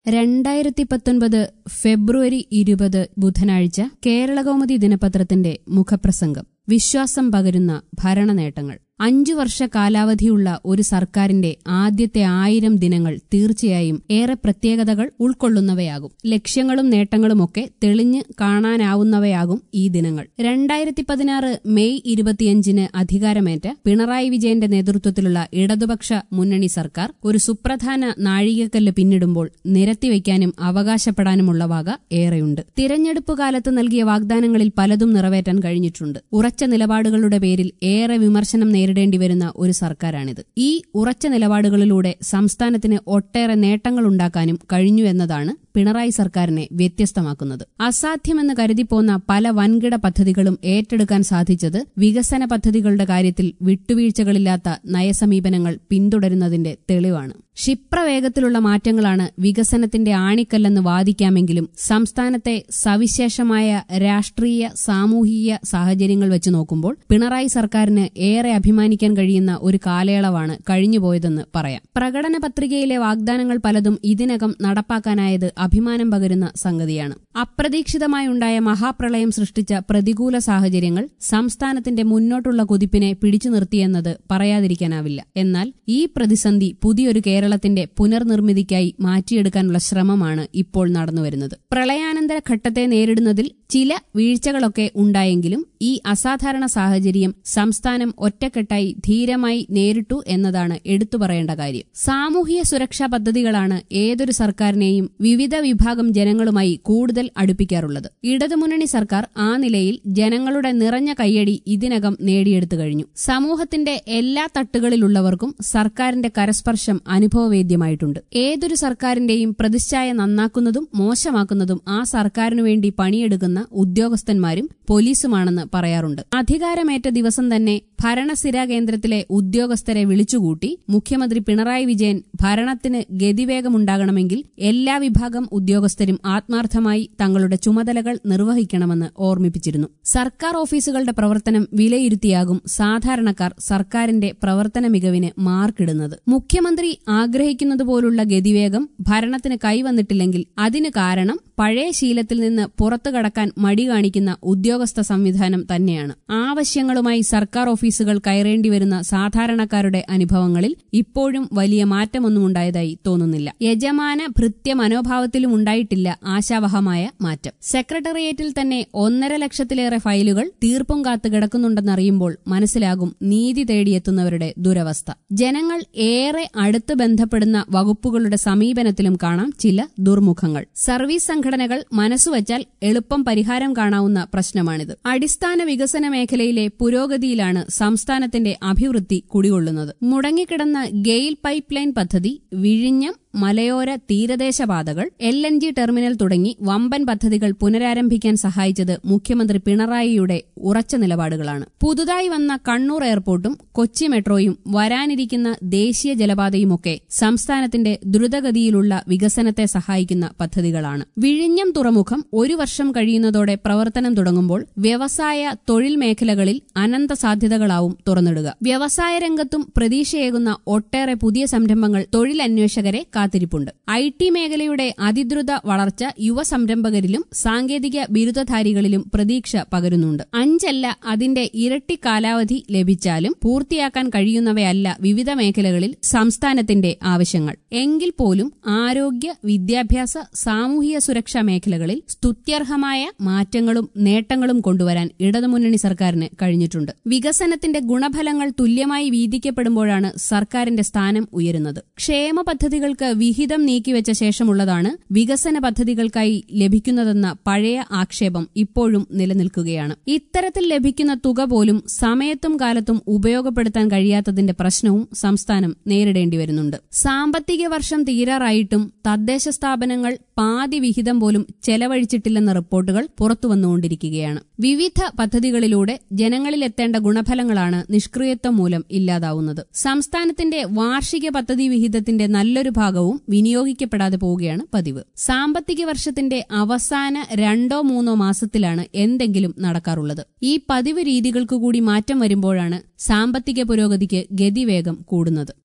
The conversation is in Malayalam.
രണ്ടായിരത്തി പത്തൊൻപത് ഫെബ്രുവരി ഇരുപത് ബുധനാഴ്ച കേരളകൗമുദി ദിനപത്രത്തിന്റെ മുഖപ്രസംഗം വിശ്വാസം പകരുന്ന ഭരണനേട്ടങ്ങൾ അഞ്ചു വർഷ കാലാവധിയുള്ള ഒരു സർക്കാരിന്റെ ആദ്യത്തെ ആയിരം ദിനങ്ങൾ തീർച്ചയായും ഏറെ പ്രത്യേകതകൾ ഉൾക്കൊള്ളുന്നവയാകും ലക്ഷ്യങ്ങളും നേട്ടങ്ങളുമൊക്കെ തെളിഞ്ഞ് കാണാനാവുന്നവയാകും ഈ ദിനങ്ങൾ രണ്ടായിരത്തി പതിനാറ് മെയ് ഇരുപത്തിയഞ്ചിന് അധികാരമേറ്റ പിണറായി വിജയന്റെ നേതൃത്വത്തിലുള്ള ഇടതുപക്ഷ മുന്നണി സർക്കാർ ഒരു സുപ്രധാന നാഴികക്കല്ല് പിന്നിടുമ്പോൾ നിരത്തിവെക്കാനും അവകാശപ്പെടാനുമുള്ള വക ഏറെയുണ്ട് തിരഞ്ഞെടുപ്പ് കാലത്ത് നൽകിയ വാഗ്ദാനങ്ങളിൽ പലതും നിറവേറ്റാൻ കഴിഞ്ഞിട്ടുണ്ട് ഉറച്ച നിലപാടുകളുടെ പേരിൽ ഏറെ വിമർശനം നേരിടേണ്ടി വരുന്ന ഒരു സർക്കാരാണിത് ഈ ഉറച്ച നിലപാടുകളിലൂടെ സംസ്ഥാനത്തിന് ഒട്ടേറെ നേട്ടങ്ങളുണ്ടാക്കാനും കഴിഞ്ഞു എന്നതാണ് പിണറായി സർക്കാരിനെ വ്യത്യസ്തമാക്കുന്നത് അസാധ്യമെന്ന് കരുതിപ്പോന്ന പല വൻകിട പദ്ധതികളും ഏറ്റെടുക്കാൻ സാധിച്ചത് വികസന പദ്ധതികളുടെ കാര്യത്തിൽ വിട്ടുവീഴ്ചകളില്ലാത്ത നയസമീപനങ്ങൾ പിന്തുടരുന്നതിന്റെ തെളിവാണ് ക്ഷിപ്രവേഗത്തിലുള്ള മാറ്റങ്ങളാണ് വികസനത്തിന്റെ ആണിക്കല്ലെന്ന് വാദിക്കാമെങ്കിലും സംസ്ഥാനത്തെ സവിശേഷമായ രാഷ്ട്രീയ സാമൂഹിക സാഹചര്യങ്ങൾ വെച്ച് നോക്കുമ്പോൾ പിണറായി സർക്കാരിന് ഏറെ അഭിമാനിക്കാൻ കഴിയുന്ന ഒരു കാലയളവാണ് കഴിഞ്ഞുപോയതെന്ന് പറയാം പ്രകടന പത്രികയിലെ വാഗ്ദാനങ്ങൾ പലതും ഇതിനകം നടപ്പാക്കാനായത് അഭിമാനം പകരുന്ന സംഗതിയാണ് അപ്രതീക്ഷിതമായുണ്ടായ മഹാപ്രളയം സൃഷ്ടിച്ച പ്രതികൂല സാഹചര്യങ്ങൾ സംസ്ഥാനത്തിന്റെ മുന്നോട്ടുള്ള കുതിപ്പിനെ പിടിച്ചു നിർത്തിയെന്നത് പറയാതിരിക്കാനാവില്ല എന്നാൽ ഈ പ്രതിസന്ധി പുതിയൊരു കേരളത്തിന്റെ പുനർനിർമ്മിതിക്കായി മാറ്റിയെടുക്കാനുള്ള ശ്രമമാണ് ഇപ്പോൾ നടന്നുവരുന്നത് പ്രളയാനന്തര ഘട്ടത്തെ നേരിടുന്നതിൽ ചില വീഴ്ചകളൊക്കെ ഉണ്ടായെങ്കിലും ഈ അസാധാരണ സാഹചര്യം സംസ്ഥാനം ഒറ്റക്കെട്ടായി ധീരമായി നേരിട്ടു എന്നതാണ് എടുത്തു പറയേണ്ട കാര്യം സാമൂഹിക സുരക്ഷാ പദ്ധതികളാണ് ഏതൊരു സർക്കാരിനെയും വിവിധ വിഭാഗം ജനങ്ങളുമായി കൂടുതൽ അടുപ്പിക്കാറുള്ളത് ഇടതുമുന്നണി സർക്കാർ ആ നിലയിൽ ജനങ്ങളുടെ നിറഞ്ഞ കയ്യടി ഇതിനകം നേടിയെടുത്തു കഴിഞ്ഞു സമൂഹത്തിന്റെ എല്ലാ തട്ടുകളിലുള്ളവർക്കും സർക്കാരിന്റെ കരസ്പർശം അനുഭവവേദ്യമായിട്ടുണ്ട് ഏതൊരു സർക്കാരിന്റെയും പ്രതിച്ഛായ നന്നാക്കുന്നതും മോശമാക്കുന്നതും ആ സർക്കാരിനു വേണ്ടി പണിയെടുക്കുന്ന ഉദ്യോഗസ്ഥന്മാരും പോലീസുമാണെന്ന് പറയാറുണ്ട് അധികാരമേറ്റ ദിവസം തന്നെ ഭരണസ്ഥിരാ കേന്ദ്രത്തിലെ ഉദ്യോഗസ്ഥരെ വിളിച്ചുകൂട്ടി മുഖ്യമന്ത്രി പിണറായി വിജയൻ ഭരണത്തിന് ഗതിവേഗമുണ്ടാകണമെങ്കിൽ എല്ലാ വിഭാഗം ഉദ്യോഗസ്ഥരും ആത്മാർത്ഥമായി തങ്ങളുടെ ചുമതലകൾ നിർവഹിക്കണമെന്ന് ഓർമ്മിപ്പിച്ചിരുന്നു സർക്കാർ ഓഫീസുകളുടെ പ്രവർത്തനം വിലയിരുത്തിയാകും സാധാരണക്കാർ സർക്കാരിന്റെ പ്രവർത്തന മികവിന് മാർക്കിടുന്നത് മുഖ്യമന്ത്രി ആഗ്രഹിക്കുന്നതുപോലുള്ള ഗതിവേഗം ഭരണത്തിന് കൈവന്നിട്ടില്ലെങ്കിൽ അതിന് കാരണം പഴയ ശീലത്തിൽ നിന്ന് പുറത്തു കടക്കാൻ മടി കാണിക്കുന്ന ഉദ്യോഗസ്ഥ സംവിധാനം തന്നെയാണ് ആവശ്യങ്ങളുമായി സർക്കാർ ഓഫീസുകൾ കയറേണ്ടി വരുന്ന സാധാരണക്കാരുടെ അനുഭവങ്ങളിൽ ഇപ്പോഴും വലിയ മാറ്റമൊന്നും ഉണ്ടായതായി തോന്നുന്നില്ല യജമാന ഭൃത്യ മനോഭാവത്തിലും ഉണ്ടായിട്ടില്ല ആശാവഹമായ മാറ്റം സെക്രട്ടേറിയറ്റിൽ തന്നെ ഒന്നര ലക്ഷത്തിലേറെ ഫയലുകൾ തീർപ്പും കാത്തു കിടക്കുന്നുണ്ടെന്നറിയുമ്പോൾ മനസ്സിലാകും നീതി തേടിയെത്തുന്നവരുടെ ദുരവസ്ഥ ജനങ്ങൾ ഏറെ അടുത്ത് ബന്ധപ്പെടുന്ന വകുപ്പുകളുടെ സമീപനത്തിലും കാണാം ചില ദുർമുഖങ്ങൾ സർവീസ് സംഘടനകൾ മനസ്സുവച്ചാൽ എളുപ്പം പരിഹാരം കാണാവുന്ന പ്രശ്നമാണിത് അടിസ്ഥാന വികസന മേഖലയിലെ പുരോഗതിയിലാണ് സംസ്ഥാനത്തിന്റെ അഭിവൃദ്ധി കുടികൊള്ളുന്നത് മുടങ്ങിക്കിടന്ന ഗെയിൽ പൈപ്പ് ലൈൻ പദ്ധതി വിഴിഞ്ഞം മലയോര തീരദേശ പാതകൾ എൽ എൻ ജി ടെർമിനൽ തുടങ്ങി വമ്പൻ പദ്ധതികൾ പുനരാരംഭിക്കാൻ സഹായിച്ചത് മുഖ്യമന്ത്രി പിണറായിയുടെ ഉറച്ച നിലപാടുകളാണ് പുതുതായി വന്ന കണ്ണൂർ എയർപോർട്ടും കൊച്ചി മെട്രോയും വരാനിരിക്കുന്ന ദേശീയ ജലപാതയുമൊക്കെ സംസ്ഥാനത്തിന്റെ ദ്രുതഗതിയിലുള്ള വികസനത്തെ സഹായിക്കുന്ന പദ്ധതികളാണ് വിഴിഞ്ഞം തുറമുഖം ഒരു വർഷം കഴിയുന്നതോടെ പ്രവർത്തനം തുടങ്ങുമ്പോൾ വ്യവസായ തൊഴിൽ മേഖലകളിൽ അനന്ത സാധ്യതകളാവും തുറന്നിടുക വ്യവസായ രംഗത്തും പ്രതീക്ഷയേകുന്ന ഒട്ടേറെ പുതിയ സംരംഭങ്ങൾ തൊഴിലന്വേഷകരെ കാത്തിരിപ്പുണ്ട് ഐ ടി മേഖലയുടെ അതിദ്രുത വളർച്ച യുവ സംരംഭകരിലും സാങ്കേതിക ബിരുദധാരികളിലും പ്രതീക്ഷ പകരുന്നുണ്ട് അഞ്ചല്ല അതിന്റെ ഇരട്ടി കാലാവധി ലഭിച്ചാലും പൂർത്തിയാക്കാൻ കഴിയുന്നവയല്ല വിവിധ മേഖലകളിൽ സംസ്ഥാനത്തിന്റെ ആവശ്യങ്ങൾ എങ്കിൽ പോലും ആരോഗ്യ വിദ്യാഭ്യാസ സാമൂഹിക സുരക്ഷാ മേഖലകളിൽ സ്തുത്യർഹമായ മാറ്റങ്ങളും നേട്ടങ്ങളും കൊണ്ടുവരാൻ ഇടതുമുന്നണി സർക്കാരിന് കഴിഞ്ഞിട്ടുണ്ട് വികസനത്തിന്റെ ഗുണഫലങ്ങൾ തുല്യമായി വീതിക്കപ്പെടുമ്പോഴാണ് സർക്കാരിന്റെ സ്ഥാനം ഉയരുന്നത് ക്ഷേമ പദ്ധതികൾക്ക് വിഹിതം നീക്കിവെച്ച ശേഷമുള്ളതാണ് വികസന പദ്ധതികൾക്കായി ലഭിക്കുന്നതെന്ന പഴയ ആക്ഷേപം ഇപ്പോഴും നിലനിൽക്കുകയാണ് ഇത്തരത്തിൽ ലഭിക്കുന്ന തുക പോലും സമയത്തും കാലത്തും ഉപയോഗപ്പെടുത്താൻ കഴിയാത്തതിന്റെ പ്രശ്നവും സംസ്ഥാനം നേരിടേണ്ടി വരുന്നുണ്ട് സാമ്പത്തിക വർഷം തീരാറായിട്ടും തദ്ദേശ സ്ഥാപനങ്ങൾ പാതി വിഹിതം പോലും ചെലവഴിച്ചിട്ടില്ലെന്ന റിപ്പോർട്ടുകൾ പുറത്തുവന്നുകൊണ്ടിരിക്കുകയാണ് വിവിധ പദ്ധതികളിലൂടെ ജനങ്ങളിലെത്തേണ്ട ഗുണഫലങ്ങളാണ് നിഷ്ക്രിയത്വം മൂലം ഇല്ലാതാവുന്നത് സംസ്ഥാനത്തിന്റെ വാർഷിക പദ്ധതി വിഹിതത്തിന്റെ നല്ലൊരു ഭാഗവും വിനിയോഗിക്കപ്പെടാതെ പോവുകയാണ് പതിവ് സാമ്പത്തിക വർഷത്തിന്റെ അവസാന രണ്ടോ മൂന്നോ മാസത്തിലാണ് എന്തെങ്കിലും നടക്കാറുള്ളത് ഈ പതിവ് രീതികൾക്ക് കൂടി മാറ്റം വരുമ്പോഴാണ് സാമ്പത്തിക പുരോഗതിക്ക് ഗതിവേഗം കൂടുന്നത്